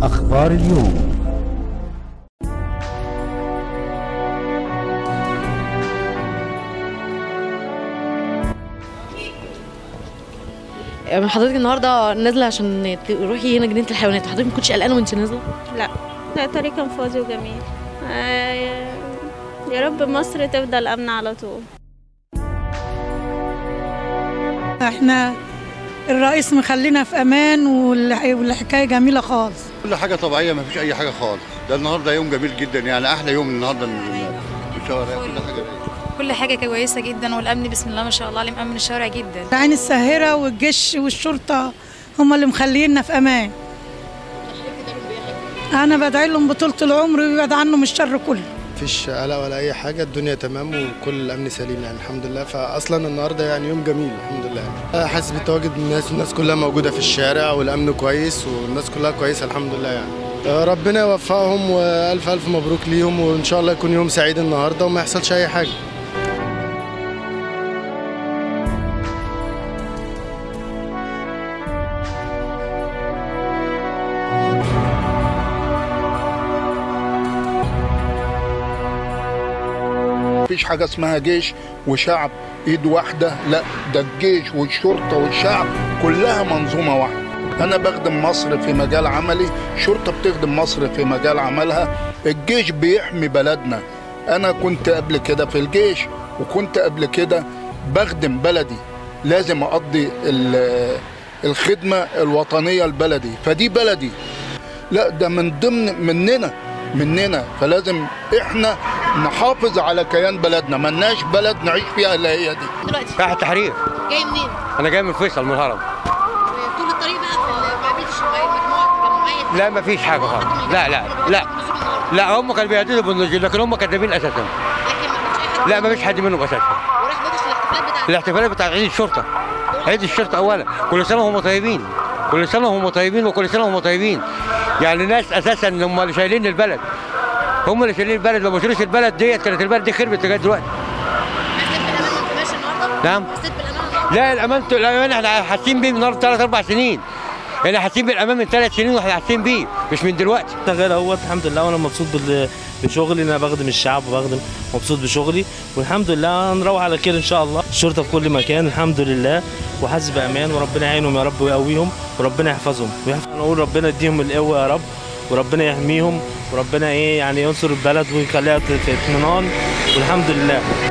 أخبار اليوم يعني حضرتك النهارده نازله عشان تروحي هنا جنينه الحيوانات حضرتك ما كنتش قلقانه وانت نازله لا لا طريق كان فاضي وجميل آه، يا رب مصر تفضل آمنة على طول احنا الرئيس مخلينا في امان والح- والحكايه جميله خالص كل حاجة طبيعية ما فيش أي حاجة خالص ده النهاردة يوم جميل جدا يعني أحلى يوم النهاردة من من الشوارع كل حاجة كل حاجة كويسة جدا والأمن بسم الله ما شاء الله اللي مأمن الشارع جدا العين الساهره والجيش والشرطه هم اللي مخلينا في امان انا بدعي لهم بطولة العمر ويبعد عنهم الشر كله مفيش قلق ولا اي حاجه الدنيا تمام وكل الامن سليم يعني الحمد لله فاصلا النهارده يعني يوم جميل الحمد لله حاسس بتواجد الناس الناس كلها موجوده في الشارع والامن كويس والناس كلها كويسه الحمد لله يعني ربنا يوفقهم والف الف مبروك ليهم وان شاء الله يكون يوم سعيد النهارده وما يحصلش اي حاجه مفيش حاجة اسمها جيش وشعب ايد واحدة لا ده الجيش والشرطة والشعب كلها منظومة واحدة أنا بخدم مصر في مجال عملي الشرطة بتخدم مصر في مجال عملها الجيش بيحمي بلدنا أنا كنت قبل كده في الجيش وكنت قبل كده بخدم بلدي لازم أقضي ال- الخدمة الوطنية لبلدي فدي بلدي لا ده من ضمن مننا مننا فلازم احنا نحافظ على كيان بلدنا ملناش بلد نعيش فيها الا هي دي دلوقتي رايح التحرير جاي منين انا جاي من فيصل من الهرم طول الطريق بقى في ما قابلتش مجموعه جمعيه لا ما فيش حاجه خالص لا لا لا لا هم كانوا بيهددوا بالنزول لكن هم كذابين اساسا لكن ما فيش اي حد لا ما فيش حد منهم اساسا وراح بدش الاحتفالات بتاعتك الاحتفالات بتاعت عيد الشرطه عيد الشرطه اولا كل سنه وهم طيبين كل سنه وهم طيبين وكل سنه وهم طيبين يعني ناس اساسا هم اللي شايلين البلد هم اللي شايلين البلد لو ما شالوش البلد ديت كانت البلد دي خربت لغايه دلوقتي حسيت بالامان وانت ماشي النهارده نعم حسيت بالامان النهارده لا الامان الامان احنا حاسين بيه من النهارده ثلاث اربع سنين احنا حاسين بالامان من ثلاث سنين واحنا حاسين بيه مش من دلوقتي شغال اهوت الحمد لله وانا مبسوط بال- بشغلي ان انا بخدم الشعب وبخدم مبسوط بشغلي والحمد لله هنروح على كده ان شاء الله الشرطه في كل مكان الحمد لله وحاسس بامان وربنا يعينهم يا رب ويقويهم وربنا يحفظهم ويحفظ نقول ربنا يديهم القوه يا رب وربنا يحميهم وربنا ايه يعني ينصر البلد ويخليها في اطمئنان والحمد لله